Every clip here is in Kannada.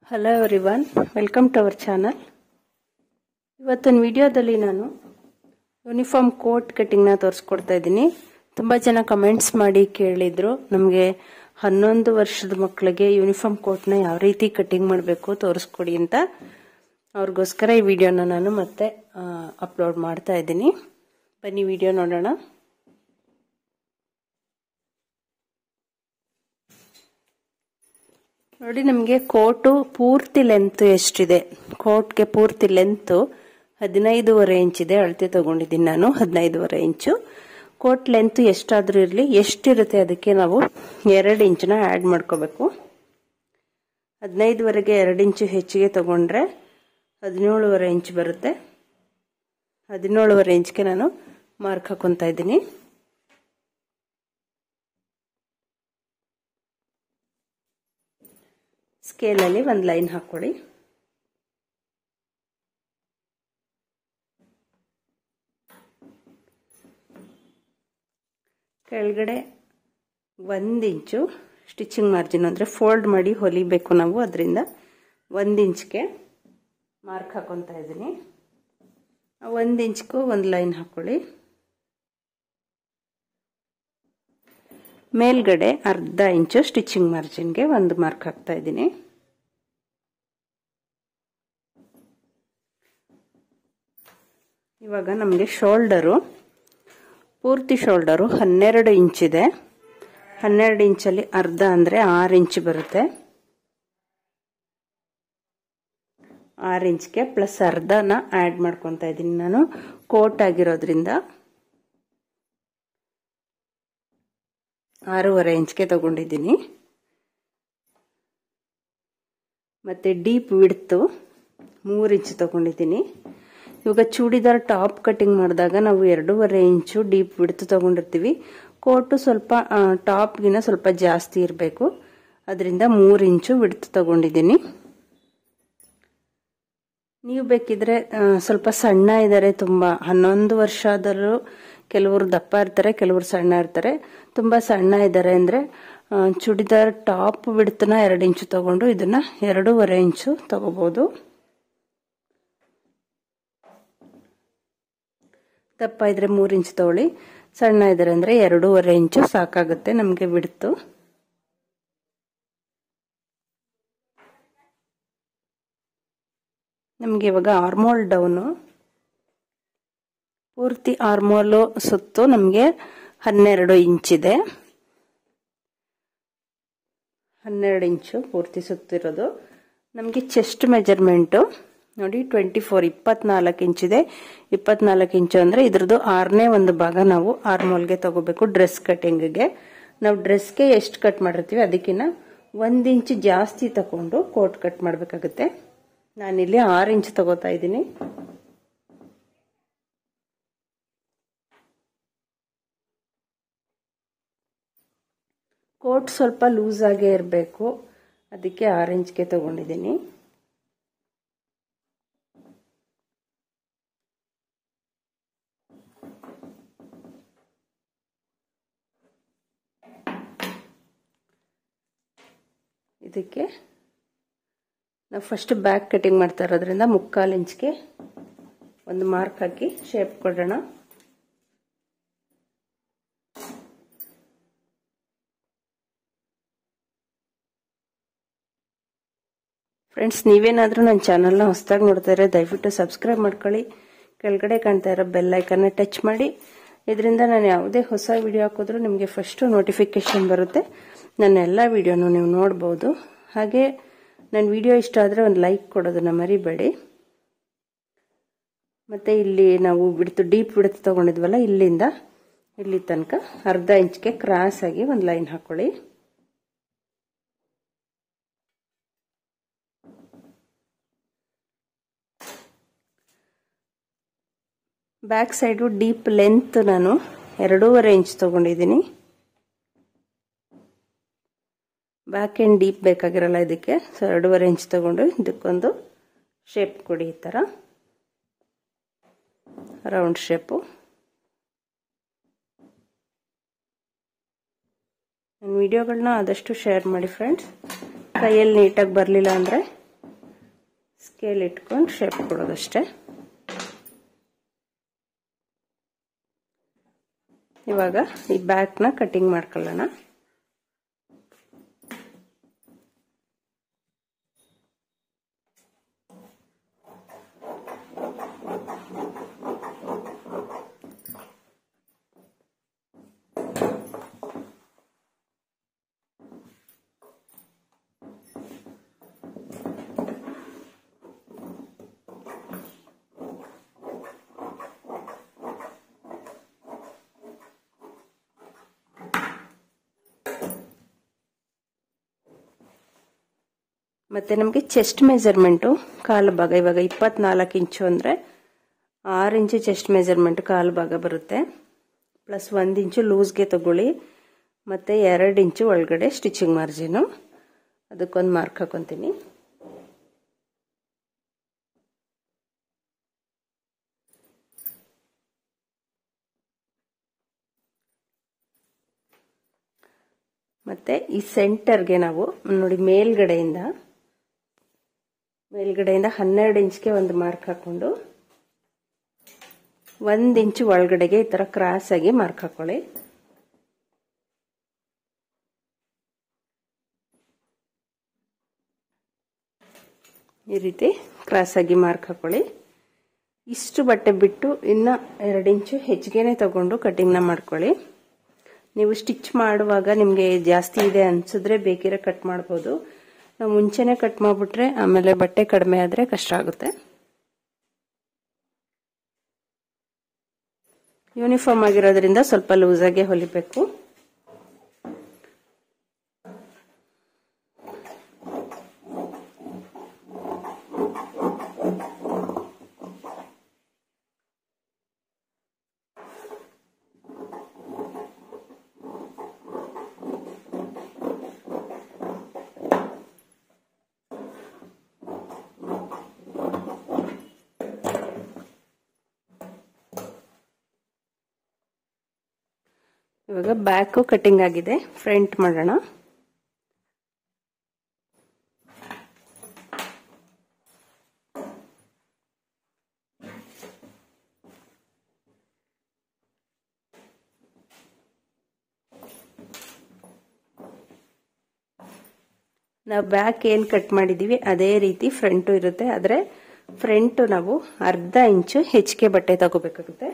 hello everyone welcome to our channel ಇವತ್ತಿನ ವಿಡಿಯೋದಲ್ಲಿ ನಾನು ಯೂನಿಫಾರ್ಮ್ ಕೋಟ್ ಕಟ್ಟಿಂಗ್ನ ತೋರಿಸ್ಕೊಡ್ತಾ ಇದ್ದೀನಿ ತುಂಬ ಜನ ಕಮೆಂಟ್ಸ್ ಮಾಡಿ ಕೇಳಿದ್ರು ನಮಗೆ ಹನ್ನೊಂದು ವರ್ಷದ ಮಕ್ಕಳಿಗೆ ಯೂನಿಫಾರ್ಮ್ ಕೋಟ್ನ ಯಾವ ರೀತಿ ಕಟ್ಟಿಂಗ್ ಮಾಡಬೇಕು ತೋರಿಸ್ಕೊಡಿ ಅಂತ ಅವ್ರಿಗೋಸ್ಕರ ಈ ವಿಡಿಯೋನ ನಾನು ಮತ್ತೆ ಅಪ್ಲೋಡ್ ಮಾಡ್ತಾ ಇದ್ದೀನಿ ಬನ್ನಿ ವಿಡಿಯೋ ನೋಡೋಣ ನೋಡಿ ನಮಗೆ ಕೋಟು ಪೂರ್ತಿ ಲೆಂತ್ ಎಷ್ಟಿದೆ ಕೋಟ್ಗೆ ಪೂರ್ತಿ ಲೆಂತ್ ಹದಿನೈದೂವರೆ ಇಂಚ್ ಇದೆ ಅಳತೆ ತಗೊಂಡಿದ್ದೀನಿ ನಾನು ಹದಿನೈದುವರೆ ಇಂಚು ಕೋಟ್ ಲೆಂತ್ ಎಷ್ಟಾದ್ರೂ ಇರಲಿ ಎಷ್ಟಿರುತ್ತೆ ಅದಕ್ಕೆ ನಾವು ಎರಡು ಇಂಚನ್ನ ಆ್ಯಡ್ ಮಾಡ್ಕೋಬೇಕು ಹದಿನೈದುವರೆಗೆ ಎರಡು ಇಂಚು ಹೆಚ್ಚಿಗೆ ತಗೊಂಡ್ರೆ ಹದಿನೇಳುವರೆ ಇಂಚ್ ಬರುತ್ತೆ ಹದಿನೇಳುವರೆ ಇಂಚ್ಗೆ ನಾನು ಮಾರ್ಕ್ ಹಾಕೊತಾ ಇದ್ದೀನಿ ಸ್ಕೇಲಲ್ಲಿ ಒಂದು ಲೈನ್ ಹಾಕೊಳ್ಳಿ ಕೆಳಗಡೆ ಒಂದು ಇಂಚು ಸ್ಟಿಚಿಂಗ್ ಮಾರ್ಜಿನ್ ಅಂದರೆ ಫೋಲ್ಡ್ ಮಾಡಿ ಹೊಲಿಬೇಕು ನಾವು ಅದರಿಂದ ಒಂದು ಇಂಚ್ಗೆ ಮಾರ್ಕ್ ಹಾಕೊತಾ ಇದ್ದೀನಿ ಒಂದು ಇಂಚ್ಗೂ ಒಂದು ಲೈನ್ ಹಾಕೊಳ್ಳಿ ಮೇಲ್ಗಡೆ ಅರ್ಧ ಇಂಚು ಸ್ಟಿಚಿಂಗ್ ಮಾರ್ಜಿನ್ಗೆ ಒಂದು ಮಾರ್ಕ್ ಹಾಕ್ತಾ ಇದ್ದೀನಿ ಇವಾಗ ನಮಗೆ ಶೋಲ್ಡರು ಪೂರ್ತಿ ಶೋಲ್ಡರು ಹನ್ನೆರಡು ಇಂಚಿದೆ ಹನ್ನೆರಡು ಇಂಚಲ್ಲಿ ಅರ್ಧ ಅಂದರೆ ಆರು ಇಂಚ್ ಬರುತ್ತೆ ಆರು ಇಂಚ್ಗೆ ಪ್ಲಸ್ ಅರ್ಧನ ಆ್ಯಡ್ ಮಾಡ್ಕೊತಾ ಇದ್ದೀನಿ ನಾನು ಕೋಟ್ ಆಗಿರೋದ್ರಿಂದ ಆರೂವರೆ ಇಂಚ್ಗೆ ತಗೊಂಡಿದ್ದೀನಿ ಮತ್ತು ಡೀಪ್ ವಿಡ್ತು ಮೂರು ಇಂಚ್ ತಗೊಂಡಿದ್ದೀನಿ ಇವಾಗ ಚೂಡಿದಾರ್ ಟಾಪ್ ಕಟಿಂಗ್ ಮಾಡಿದಾಗ ನಾವು ಎರಡೂವರೆ ಇಂಚು ಡೀಪ್ ವಿಡ್ತು ತಗೊಂಡಿರ್ತೀವಿ ಕೋಟು ಸ್ವಲ್ಪ ಟಾಪ್ಗಿನ ಸ್ವಲ್ಪ ಜಾಸ್ತಿ ಇರಬೇಕು ಅದರಿಂದ ಮೂರು ಇಂಚು ವಿಡ್ತು ತಗೊಂಡಿದ್ದೀನಿ ನೀವು ಬೇಕಿದ್ರೆ ಸ್ವಲ್ಪ ಸಣ್ಣ ಇದ್ದಾರೆ ತುಂಬ ಹನ್ನೊಂದು ವರ್ಷ ಆದರೂ ಕೆಲವರು ದಪ್ಪ ಇರ್ತಾರೆ ಕೆಲವರು ಸಣ್ಣ ಇರ್ತಾರೆ ತುಂಬ ಸಣ್ಣ ಇದ್ದಾರೆ ಅಂದರೆ ಚೂಡಿದಾರ್ ಟಾಪ್ ಬಿಡ್ತನ ಎರಡು ಇಂಚು ತಗೊಂಡು ಇದನ್ನ ಎರಡೂವರೆ ಇಂಚು ತಗೋಬಹುದು ದಪ್ಪ ಇದ್ರೆ ಮೂರು ಇಂಚು ತಗೊಳ್ಳಿ ಸಣ್ಣ ಇದ್ದಾರೆ ಅಂದರೆ ಎರಡೂವರೆ ಇಂಚು ಸಾಕಾಗುತ್ತೆ ನಮಗೆ ಬಿಡ್ತು ನಮಗೆ ಇವಾಗ ಆರ್ಮೋಲ್ ಡೌನು ಪೂರ್ತಿ ಆರ್ಮೋಲು ಸುತ್ತು ನಮಗೆ ಹನ್ನೆರಡು ಇಂಚಿದೆ ಹನ್ನೆರಡು ಇಂಚು ಪೂರ್ತಿ ಸುತ್ತಿರೋದು ನಮಗೆ ಚೆಸ್ಟ್ ಮೆಜರ್ಮೆಂಟು ನೋಡಿ ಟ್ವೆಂಟಿ ಫೋರ್ ಇಪ್ಪತ್ನಾಲ್ಕು ಇಂಚಿದೆ ಇಪ್ಪತ್ನಾಲ್ಕು ಇಂಚು ಅಂದರೆ ಇದ್ರದ್ದು ಆರನೇ ಒಂದು ಭಾಗ ನಾವು ಆರ್ಮೋಲ್ಗೆ ತಗೋಬೇಕು ಡ್ರೆಸ್ ಕಟಿಂಗ್ಗೆ ನಾವು ಡ್ರೆಸ್ಗೆ ಎಷ್ಟು ಕಟ್ ಮಾಡಿರ್ತೀವಿ ಅದಕ್ಕಿಂತ ಒಂದು ಇಂಚು ಜಾಸ್ತಿ ತಗೊಂಡು ಕೋಟ್ ಕಟ್ ಮಾಡಬೇಕಾಗುತ್ತೆ ನಾನಿಲ್ಲಿ ಆರು ಇಂಚ್ ತಗೋತಾ ಇದ್ದೀನಿ ಕೋಟ್ ಸ್ವಲ್ಪ ಲೂಸ್ ಆಗೇ ಇರಬೇಕು ಅದಕ್ಕೆ ಆರು ಇಂಚ್ಗೆ ತಗೊಂಡಿದ್ದೀನಿ ಇದಕ್ಕೆ ನಾವು ಫಸ್ಟ್ ಬ್ಯಾಕ್ ಕಟಿಂಗ್ ಮಾಡ್ತಾ ಇರೋದ್ರಿಂದ ಮುಕ್ಕಾಲು ಇಂಚ್ಗೆ ಒಂದು ಮಾರ್ಕ್ ಹಾಕಿ ಶೇಪ್ ಕೊಡೋಣ ಫ್ರೆಂಡ್ಸ್ ನೀವೇನಾದರೂ ನನ್ನ ಚಾನಲ್ನ ಹೊಸದಾಗಿ ನೋಡ್ತಾ ಇದ್ರೆ ದಯವಿಟ್ಟು ಸಬ್ಸ್ಕ್ರೈಬ್ ಮಾಡ್ಕೊಳ್ಳಿ ಕೆಳಗಡೆ ಕಾಣ್ತಾ ಇರೋ ಬೆಲ್ ಐಕನ್ನ ಟಚ್ ಮಾಡಿ ಇದರಿಂದ ನಾನು ಯಾವುದೇ ಹೊಸ ವಿಡಿಯೋ ಹಾಕಿದ್ರೂ ನಿಮಗೆ ಫಸ್ಟು ನೋಟಿಫಿಕೇಶನ್ ಬರುತ್ತೆ ನನ್ನ ಎಲ್ಲ ವಿಡಿಯೋನು ನೀವು ನೋಡ್ಬೋದು ಹಾಗೆ ನನ್ನ ವಿಡಿಯೋ ಇಷ್ಟ ಆದರೆ ಒಂದು ಲೈಕ್ ಕೊಡೋದನ್ನ ಮರಿಬೇಡಿ ಮತ್ತು ಇಲ್ಲಿ ನಾವು ಬಿಡ್ತು ಡೀಪ್ ಬಿಡ್ತು ತೊಗೊಂಡಿದ್ವಲ್ಲ ಇಲ್ಲಿಂದ ಇಲ್ಲಿ ತನಕ ಅರ್ಧ ಇಂಚ್ಗೆ ಕ್ರಾಸ್ ಆಗಿ ಒಂದು ಲೈನ್ ಹಾಕೊಳ್ಳಿ ಬ್ಯಾಕ್ ಸೈಡು ಡೀಪ್ ಲೆಂತ್ ನಾನು ಎರಡೂವರೆ ಇಂಚ್ ತೊಗೊಂಡಿದ್ದೀನಿ ಬ್ಯಾಕ್ ಎಂಡ್ ಡೀಪ್ ಬೇಕಾಗಿರಲ್ಲ ಇದಕ್ಕೆ ಸೊ ಎರಡೂವರೆ ಇಂಚ್ ತಗೊಂಡು ಇದಕ್ಕೊಂದು ಶೇಪ್ ಕೊಡಿ ಈ ಥರ ರೌಂಡ್ ಶೇಪು ನನ್ನ ವಿಡಿಯೋಗಳನ್ನ ಆದಷ್ಟು ಶೇರ್ ಮಾಡಿ ಫ್ರೆಂಡ್ಸ್ ಕೈಯಲ್ಲಿ ನೀಟಾಗಿ ಬರಲಿಲ್ಲ ಅಂದರೆ ಸ್ಕೇಲ್ ಇಟ್ಕೊಂಡು ಶೇಪ್ ಕೊಡೋದಷ್ಟೇ ಇವಾಗ ಈ ಬ್ಯಾಕ್ನ ಕಟಿಂಗ್ ಮಾಡ್ಕೊಳ್ಳೋಣ ಮತ್ತು ನಮಗೆ ಚೆಸ್ಟ್ ಮೆಜರ್ಮೆಂಟು ಕಾಲು ಭಾಗ ಇವಾಗ ಇಪ್ಪತ್ನಾಲ್ಕು ಇಂಚು ಅಂದರೆ ಆರು ಇಂಚು ಚೆಸ್ಟ್ ಮೆಜರ್ಮೆಂಟ್ ಕಾಲು ಭಾಗ ಬರುತ್ತೆ ಪ್ಲಸ್ ಒಂದು ಇಂಚು ಲೂಸ್ಗೆ ತಗೊಳ್ಳಿ ಮತ್ತು ಎರಡು ಇಂಚು ಒಳಗಡೆ ಸ್ಟಿಚಿಂಗ್ ಮಾರ್ಜಿನು ಅದಕ್ಕೊಂದು ಮಾರ್ಕ್ ಹಾಕೊತೀನಿ ಮತ್ತು ಈ ಸೆಂಟರ್ಗೆ ನಾವು ನೋಡಿ ಮೇಲ್ಗಡೆಯಿಂದ ಮೇಲ್ಗಡೆಯಿಂದ ಹನ್ನೆರಡು ಇಂಚ್ಗೆ ಒಂದು ಮಾರ್ಕ್ ಹಾಕ್ಕೊಂಡು ಒಂದು ಇಂಚು ಒಳಗಡೆಗೆ ಈ ಥರ ಕ್ರಾಸ್ ಆಗಿ ಮಾರ್ಕ್ ಹಾಕೊಳ್ಳಿ ಈ ರೀತಿ ಕ್ರಾಸ್ ಆಗಿ ಮಾರ್ಕ್ ಹಾಕೊಳ್ಳಿ ಇಷ್ಟು ಬಟ್ಟೆ ಬಿಟ್ಟು ಇನ್ನು ಎರಡು ಇಂಚು ಹೆಚ್ಚಿಗೆನೆ ತಗೊಂಡು ಕಟಿಂಗ್ನ ಮಾಡ್ಕೊಳ್ಳಿ ನೀವು ಸ್ಟಿಚ್ ಮಾಡುವಾಗ ನಿಮಗೆ ಜಾಸ್ತಿ ಇದೆ ಅನ್ಸಿದ್ರೆ ಬೇಕಿರೋ ಕಟ್ ಮಾಡ್ಬೋದು ನಾವು ಮುಂಚೆನೆ ಕಟ್ ಮಾಡಿಬಿಟ್ರೆ ಆಮೇಲೆ ಬಟ್ಟೆ ಕಡಿಮೆ ಆದರೆ ಕಷ್ಟ ಆಗುತ್ತೆ ಯೂನಿಫಾರ್ಮ್ ಆಗಿರೋದ್ರಿಂದ ಸ್ವಲ್ಪ ಲೂಸಾಗೆ ಹೊಲಿಬೇಕು ಇವಾಗ ಬ್ಯಾಕು ಕಟಿಂಗ್ ಆಗಿದೆ ಫ್ರಂಟ್ ಮಾಡೋಣ ನಾವು ಬ್ಯಾಕ್ ಏನು ಕಟ್ ಮಾಡಿದ್ದೀವಿ ಅದೇ ರೀತಿ ಫ್ರಂಟು ಇರುತ್ತೆ ಆದರೆ ಫ್ರಂಟು ನಾವು ಅರ್ಧ ಇಂಚು ಹೆಚ್ಚಿಗೆ ಬಟ್ಟೆ ತಗೋಬೇಕಾಗುತ್ತೆ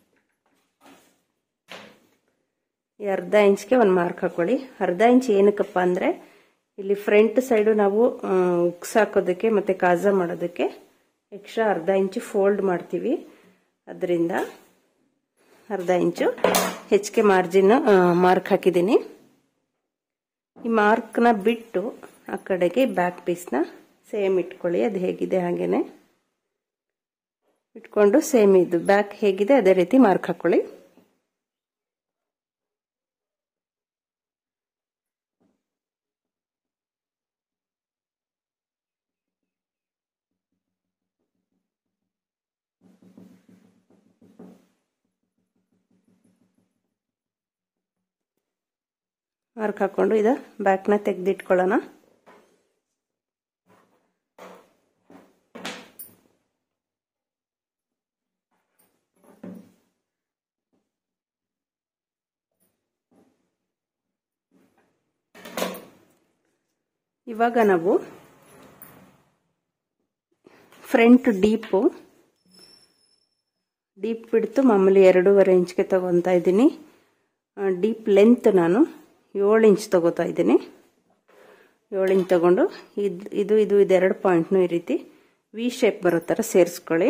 ಈ ಅರ್ಧ ಇಂಚ್ಗೆ ಒಂದು ಮಾರ್ಕ್ ಹಾಕೊಳ್ಳಿ ಅರ್ಧ ಇಂಚ್ ಏನಕ್ಕಪ್ಪ ಅಂದರೆ ಇಲ್ಲಿ ಫ್ರಂಟ್ ಸೈಡು ನಾವು ಉಕ್ಸ್ ಹಾಕೋದಕ್ಕೆ ಮತ್ತು ಕಾಜಾ ಮಾಡೋದಕ್ಕೆ ಎಕ್ಸ್ಟ್ರಾ ಅರ್ಧ ಇಂಚು ಫೋಲ್ಡ್ ಮಾಡ್ತೀವಿ ಅದರಿಂದ ಅರ್ಧ ಇಂಚು ಹೆಚ್ಚಿಗೆ ಮಾರ್ಜಿನ್ ಮಾರ್ಕ್ ಹಾಕಿದ್ದೀನಿ ಈ ಮಾರ್ಕ್ನ ಬಿಟ್ಟು ಆ ಕಡೆಗೆ ಬ್ಯಾಕ್ ಪೀಸ್ನ ಸೇಮ್ ಇಟ್ಕೊಳ್ಳಿ ಅದು ಹೇಗಿದೆ ಹಾಗೇನೆ ಇಟ್ಕೊಂಡು ಸೇಮ್ ಇದು ಬ್ಯಾಕ್ ಹೇಗಿದೆ ಅದೇ ರೀತಿ ಮಾರ್ಕ್ ಹಾಕೊಳ್ಳಿ ಮಾರ್ಕ್ ಹಾಕೊಂಡು ಇದು ಬ್ಯಾಕ್ನ ತೆಗೆದಿಟ್ಕೊಳ್ಳೋಣ ಇವಾಗ ನಾವು ಫ್ರಂಟ್ ಡೀಪು ಡೀಪ್ ಬಿಡ್ತು ಮಾಮೂಲಿ ಎರಡೂವರೆ ಇಂಚ್ಗೆ ತಗೊತಾ ಇದ್ದೀನಿ ಡೀಪ್ ಲೆಂತ್ ನಾನು ಏಳು ಇಂಚ್ ತಗೋತಾ ಇದ್ದೀನಿ ಏಳು ಇಂಚ್ ತಗೊಂಡು ಇದು ಇದು ಇದು ಇದೆರಡು ಪಾಯಿಂಟ್ನು ಈ ರೀತಿ ವಿ ಶೇಪ್ ಬರೋ ಥರ ಸೇರಿಸ್ಕೊಳ್ಳಿ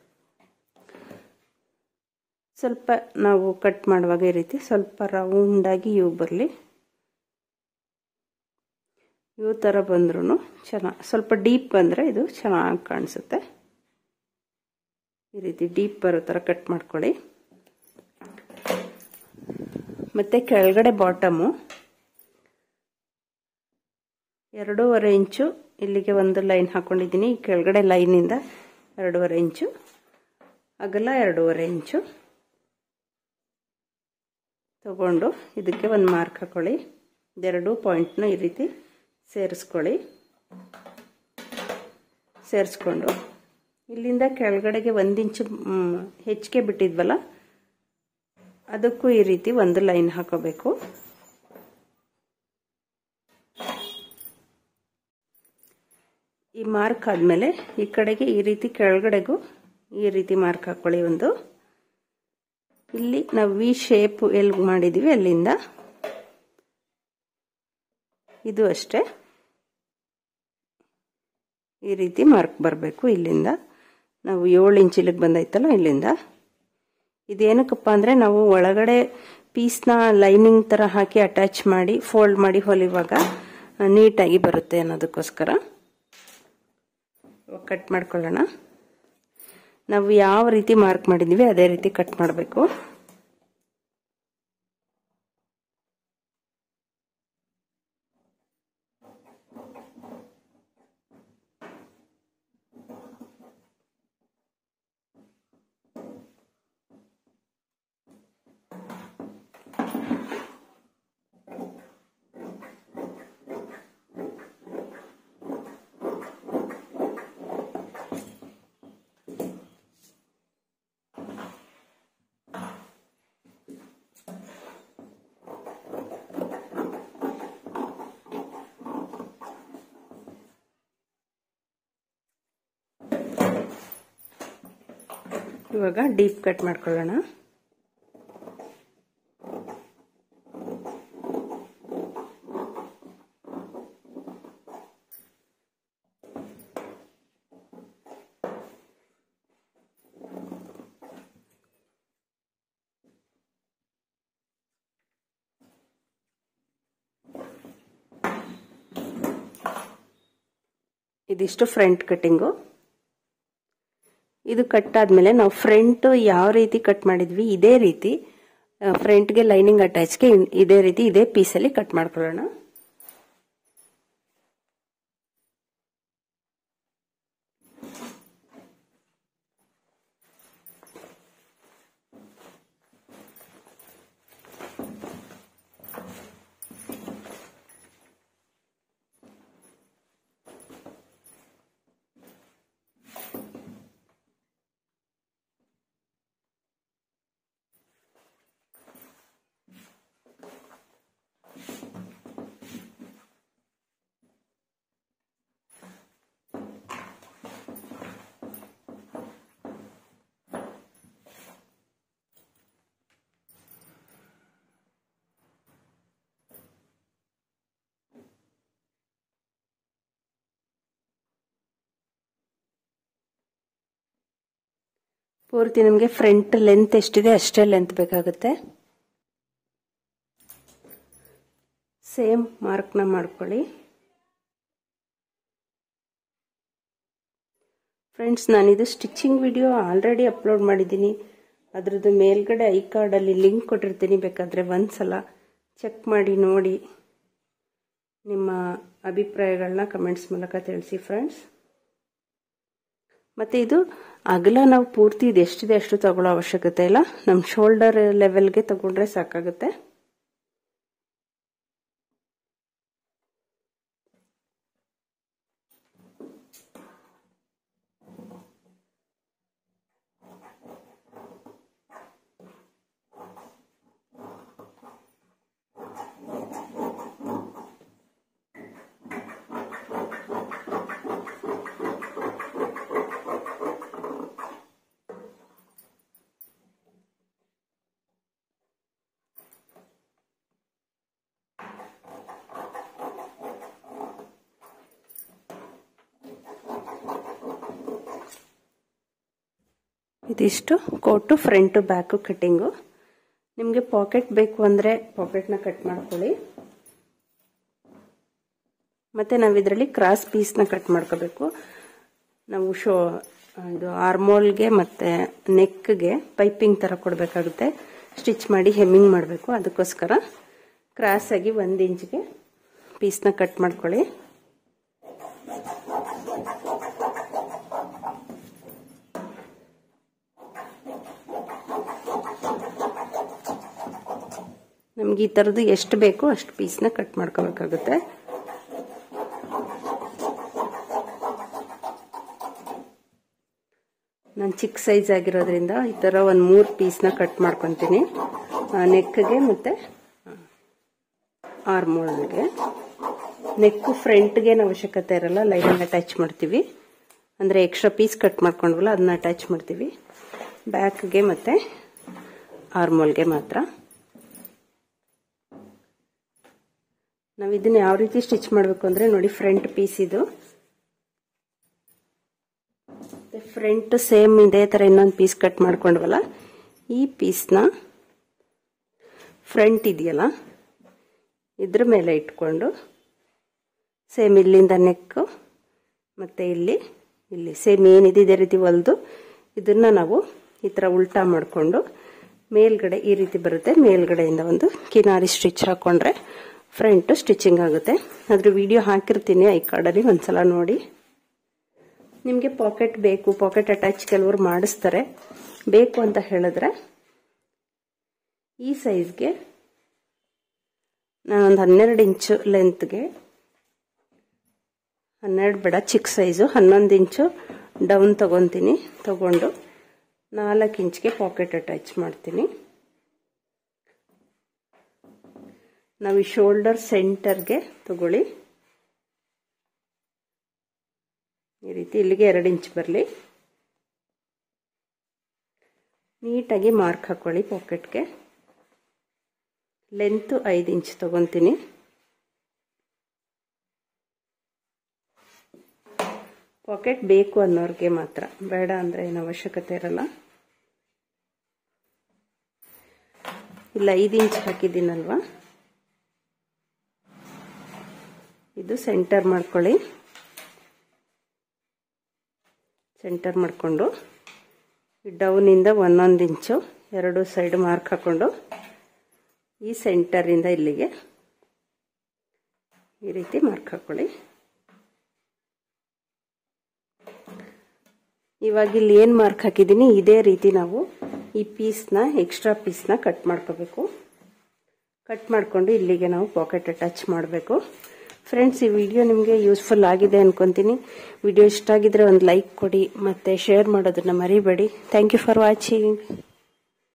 ಸ್ವಲ್ಪ ನಾವು ಕಟ್ ಮಾಡುವಾಗ ಈ ರೀತಿ ಸ್ವಲ್ಪ ರೌಂಡಾಗಿ ಇವು ಬರಲಿ ಇವು ಥರ ಬಂದ್ರೂ ಚೆನ್ನಾಗಿ ಸ್ವಲ್ಪ ಡೀಪ್ ಬಂದರೆ ಇದು ಚೆನ್ನಾಗಿ ಕಾಣಿಸುತ್ತೆ ಈ ರೀತಿ ಡೀಪ್ ಬರೋ ಥರ ಕಟ್ ಮಾಡ್ಕೊಳ್ಳಿ ಮತ್ತು ಕೆಳಗಡೆ ಬಾಟಮು ಎರಡೂವರೆ ಇಂಚು ಇಲ್ಲಿಗೆ ಒಂದು ಲೈನ್ ಹಾಕ್ಕೊಂಡಿದ್ದೀನಿ ಕೆಳಗಡೆ ಲೈನಿಂದ ಎರಡೂವರೆ ಇಂಚು ಅಗಲ ಎರಡೂವರೆ ಇಂಚು ತಗೊಂಡು ಇದಕ್ಕೆ ಒಂದು ಮಾರ್ಕ್ ಹಾಕೊಳ್ಳಿ ಇದೆರಡು ಪಾಯಿಂಟ್ನ ಈ ರೀತಿ ಸೇರಿಸ್ಕೊಳ್ಳಿ ಸೇರಿಸ್ಕೊಂಡು ಇಲ್ಲಿಂದ ಕೆಳಗಡೆಗೆ ಒಂದು ಇಂಚು ಹೆಚ್ಚಿಗೆ ಬಿಟ್ಟಿದ್ವಲ್ಲ ಅದಕ್ಕೂ ಈ ರೀತಿ ಒಂದು ಲೈನ್ ಹಾಕೋಬೇಕು ಈ ಮಾರ್ಕ್ ಆದಮೇಲೆ ಈ ಕಡೆಗೆ ಈ ರೀತಿ ಕೆಳಗಡೆಗೂ ಈ ರೀತಿ ಮಾರ್ಕ್ ಹಾಕೊಳ್ಳಿ ಒಂದು ಇಲ್ಲಿ ನಾವು ವಿ ಶೇಪ್ ಎಲ್ಲಿ ಮಾಡಿದ್ದೀವಿ ಅಲ್ಲಿಂದ ಇದು ಅಷ್ಟೇ ಈ ರೀತಿ ಮಾರ್ಕ್ ಬರಬೇಕು ಇಲ್ಲಿಂದ ನಾವು ಏಳು ಇಂಚ್ ಇಲ್ಲಿಗೆ ಬಂದೈತಲ್ಲ ಇಲ್ಲಿಂದ ಇದೇನಕ್ಕಪ್ಪ ಅಂದರೆ ನಾವು ಒಳಗಡೆ ಪೀಸ್ನ ಲೈನಿಂಗ್ ಥರ ಹಾಕಿ ಅಟ್ಯಾಚ್ ಮಾಡಿ ಫೋಲ್ಡ್ ಮಾಡಿ ಹೊಲಿವಾಗ ನೀಟಾಗಿ ಬರುತ್ತೆ ಅನ್ನೋದಕ್ಕೋಸ್ಕರ ಕಟ್ ಮಾಡ್ಕೊಳ್ಳೋಣ ನಾವು ಯಾವ ರೀತಿ ಮಾರ್ಕ್ ಮಾಡಿದ್ದೀವಿ ಅದೇ ರೀತಿ ಕಟ್ ಮಾಡಬೇಕು ಇವಾಗ ಡೀಪ್ ಕಟ್ ಮಾಡ್ಕೊಳ್ಳೋಣ ಇದಿಷ್ಟು ಫ್ರಂಟ್ ಕಟ್ಟಿಂಗು ಇದು ಕಟ್ ಆದ್ಮೇಲೆ ನಾವು ಫ್ರಂಟ್ ಯಾವ ರೀತಿ ಕಟ್ ಮಾಡಿದ್ವಿ ಇದೇ ರೀತಿ ಫ್ರಂಟ್ಗೆ ಲೈನಿಂಗ್ ಅಟ್ಯಾಚ್ಗೆ ಇದೇ ರೀತಿ ಇದೇ ಪೀಸಲ್ಲಿ ಕಟ್ ಮಾಡ್ಕೊಳ್ಳೋಣ ಪೂರ್ತಿ ನಮಗೆ ಫ್ರಂಟ್ ಲೆಂತ್ ಎಷ್ಟಿದೆ ಅಷ್ಟೇ ಲೆಂತ್ ಬೇಕಾಗುತ್ತೆ ಸೇಮ್ ಮಾರ್ಕ್ನ ಮಾಡ್ಕೊಳ್ಳಿ ಫ್ರೆಂಡ್ಸ್ ನಾನಿದು ಸ್ಟಿಚಿಂಗ್ ವಿಡಿಯೋ ಆಲ್ರೆಡಿ ಅಪ್ಲೋಡ್ ಮಾಡಿದ್ದೀನಿ ಅದ್ರದ್ದು ಮೇಲ್ಗಡೆ ಐ ಕಾರ್ಡಲ್ಲಿ ಲಿಂಕ್ ಕೊಟ್ಟಿರ್ತೀನಿ ಬೇಕಾದರೆ ಒಂದ್ಸಲ ಚೆಕ್ ಮಾಡಿ ನೋಡಿ ನಿಮ್ಮ ಅಭಿಪ್ರಾಯಗಳನ್ನ ಕಮೆಂಟ್ಸ್ ಮೂಲಕ ತಿಳಿಸಿ ಫ್ರೆಂಡ್ಸ್ ಮತ್ತು ಇದು ಅಗಲ ನಾವು ಪೂರ್ತಿ ಇದು ಎಷ್ಟಿದೆ ಅಷ್ಟು ತಗೊಳ್ಳೋ ಅವಶ್ಯಕತೆ ಇಲ್ಲ ನಮ್ಮ ಶೋಲ್ಡರ್ ಲೆವೆಲ್ಗೆ ತಗೊಂಡ್ರೆ ಸಾಕಾಗುತ್ತೆ ಇದಿಷ್ಟು ಕೋಟು ಫ್ರಂಟು ಬ್ಯಾಕು ಕಟ್ಟಿಂಗು ನಿಮಗೆ ಪಾಕೆಟ್ ಬೇಕು ಅಂದರೆ ಪಾಕೆಟ್ನ ಕಟ್ ಮಾಡ್ಕೊಳ್ಳಿ ಮತ್ತು ನಾವು ಇದರಲ್ಲಿ ಕ್ರಾಸ್ ಪೀಸ್ನ ಕಟ್ ಮಾಡ್ಕೋಬೇಕು ನಾವು ಶೋ ಇದು ಆರ್ಮೋಲ್ಗೆ ಮತ್ತು ನೆಕ್ಗೆ ಪೈಪಿಂಗ್ ಥರ ಕೊಡಬೇಕಾಗುತ್ತೆ ಸ್ಟಿಚ್ ಮಾಡಿ ಹೆಮ್ಮಿಂಗ್ ಮಾಡಬೇಕು ಅದಕ್ಕೋಸ್ಕರ ಕ್ರಾಸಾಗಿ ಒಂದು ಇಂಚ್ಗೆ ಪೀಸ್ನ ಕಟ್ ಮಾಡ್ಕೊಳ್ಳಿ ನಮ್ಗೆ ಈ ಥರದ್ದು ಎಷ್ಟು ಬೇಕೋ ಅಷ್ಟು ಪೀಸ್ನ ಕಟ್ ಮಾಡ್ಕೋಬೇಕಾಗುತ್ತೆ ನಾನು ಚಿಕ್ಕ ಸೈಜ್ ಆಗಿರೋದ್ರಿಂದ ಈ ಥರ ಒಂದು ಮೂರು ಪೀಸ್ನ ಕಟ್ ಮಾಡ್ಕೊತೀನಿ ನೆಕ್ಗೆ ಮತ್ತು ಆರ್ಮೋಲ್ಗೆ ನೆಕ್ ಫ್ರಂಟ್ಗೆ ಅವಶ್ಯಕತೆ ಇರಲ್ಲ ಲೈನಿಂಗ್ ಅಟ್ಯಾಚ್ ಮಾಡ್ತೀವಿ ಅಂದರೆ ಎಕ್ಸ್ಟ್ರಾ ಪೀಸ್ ಕಟ್ ಮಾಡ್ಕೊಂಡ್ವಲ್ಲ ಅದನ್ನ ಅಟ್ಯಾಚ್ ಮಾಡ್ತೀವಿ ಬ್ಯಾಕ್ಗೆ ಮತ್ತು ಆರ್ಮೋಲ್ಗೆ ಮಾತ್ರ ನಾವು ಇದನ್ನ ಯಾವ ರೀತಿ ಸ್ಟಿಚ್ ಮಾಡಬೇಕು ಅಂದರೆ ನೋಡಿ ಫ್ರಂಟ್ ಪೀಸ್ ಇದು ಫ್ರಂಟ್ ಸೇಮ್ ಇದೇ ಥರ ಇನ್ನೊಂದು ಪೀಸ್ ಕಟ್ ಮಾಡ್ಕೊಂಡ್ವಲ್ಲ ಈ ಪೀಸ್ನ ಫ್ರಂಟ್ ಇದೆಯಲ್ಲ ಇದ್ರ ಮೇಲೆ ಇಟ್ಕೊಂಡು ಸೇಮ್ ಇಲ್ಲಿಂದ ನೆಕ್ಕು ಮತ್ತು ಇಲ್ಲಿ ಇಲ್ಲಿ ಸೇಮ್ ಏನಿದೆ ಇದೇ ರೀತಿ ಹೊಲ್ದು ಇದನ್ನು ನಾವು ಈ ಥರ ಉಲ್ಟಾ ಮಾಡಿಕೊಂಡು ಮೇಲ್ಗಡೆ ಈ ರೀತಿ ಬರುತ್ತೆ ಮೇಲ್ಗಡೆಯಿಂದ ಒಂದು ಕಿನಾರಿ ಸ್ಟಿಚ್ ಹಾಕ್ಕೊಂಡ್ರೆ ಫ್ರಂಟ್ ಸ್ಟಿಚಿಂಗ್ ಆಗುತ್ತೆ ಅದ್ರ ವಿಡಿಯೋ ಹಾಕಿರ್ತೀನಿ ಐ ಕಾರ್ಡಲ್ಲಿ ಒಂದ್ಸಲ ನೋಡಿ ನಿಮಗೆ ಪಾಕೆಟ್ ಬೇಕು ಪಾಕೆಟ್ ಅಟ್ಯಾಚ್ ಕೆಲವರು ಮಾಡಿಸ್ತಾರೆ ಬೇಕು ಅಂತ ಹೇಳಿದ್ರೆ ಈ ಸೈಜ್ಗೆ ನಾನೊಂದು ಹನ್ನೆರಡು ಇಂಚು ಲೆಂತ್ಗೆ ಹನ್ನೆರಡು ಬೇಡ ಚಿಕ್ಕ ಸೈಜು ಹನ್ನೊಂದು ಇಂಚು ಡೌನ್ ತಗೊತೀನಿ ತಗೊಂಡು ನಾಲ್ಕು ಇಂಚ್ಗೆ ಪಾಕೆಟ್ ಅಟ್ಯಾಚ್ ಮಾಡ್ತೀನಿ ನಾವು ಈ ಶೋಲ್ಡರ್ ಸೆಂಟರ್ಗೆ ತಗೊಳ್ಳಿ ಈ ರೀತಿ ಇಲ್ಲಿಗೆ ಎರಡು ಇಂಚ್ ಬರಲಿ ನೀಟಾಗಿ ಮಾರ್ಕ್ ಹಾಕೊಳ್ಳಿ ಪಾಕೆಟ್ಗೆ ಲೆಂತು ಐದು ಇಂಚ್ ತಗೊತೀನಿ ಪಾಕೆಟ್ ಬೇಕು ಅನ್ನೋರಿಗೆ ಮಾತ್ರ ಬೇಡ ಅಂದರೆ ಏನು ಅವಶ್ಯಕತೆ ಇರಲ್ಲ ಇಲ್ಲ ಐದು ಇಂಚ್ ಹಾಕಿದ್ದೀನಲ್ವಾ ಇದು ಸೆಂಟರ್ ಮಾಡ್ಕೊಳ್ಳಿ ಸೆಂಟರ್ ಮಾಡಿಕೊಂಡು ಡೌನಿಂದ ಒಂದೊಂದು ಇಂಚು ಎರಡು ಸೈಡ್ ಮಾರ್ಕ್ ಹಾಕ್ಕೊಂಡು ಈ ಸೆಂಟರಿಂದ ಇಲ್ಲಿಗೆ ಈ ರೀತಿ ಮಾರ್ಕ್ ಹಾಕೊಳ್ಳಿ ಇವಾಗ ಇಲ್ಲಿ ಏನು ಮಾರ್ಕ್ ಹಾಕಿದ್ದೀನಿ ಇದೇ ರೀತಿ ನಾವು ಈ ಪೀಸ್ನ ಎಕ್ಸ್ಟ್ರಾ ಪೀಸ್ನ ಕಟ್ ಮಾಡ್ಕೋಬೇಕು ಕಟ್ ಮಾಡಿಕೊಂಡು ಇಲ್ಲಿಗೆ ನಾವು ಪಾಕೆಟ್ ಅಟ್ಯಾಚ್ ಮಾಡಬೇಕು ಫ್ರೆಂಡ್ಸ್ ಈ ವಿಡಿಯೋ ನಿಮಗೆ ಯೂಸ್ಫುಲ್ ಆಗಿದೆ ಅನ್ಕೊಂತೀನಿ ವಿಡಿಯೋ ಇಷ್ಟ ಆಗಿದ್ರೆ ಒಂದು ಲೈಕ್ ಕೊಡಿ ಮತ್ತು ಶೇರ್ ಮಾಡೋದನ್ನ ಮರಿಬೇಡಿ ಥ್ಯಾಂಕ್ ಯು ಫಾರ್ ವಾಚಿಂಗ್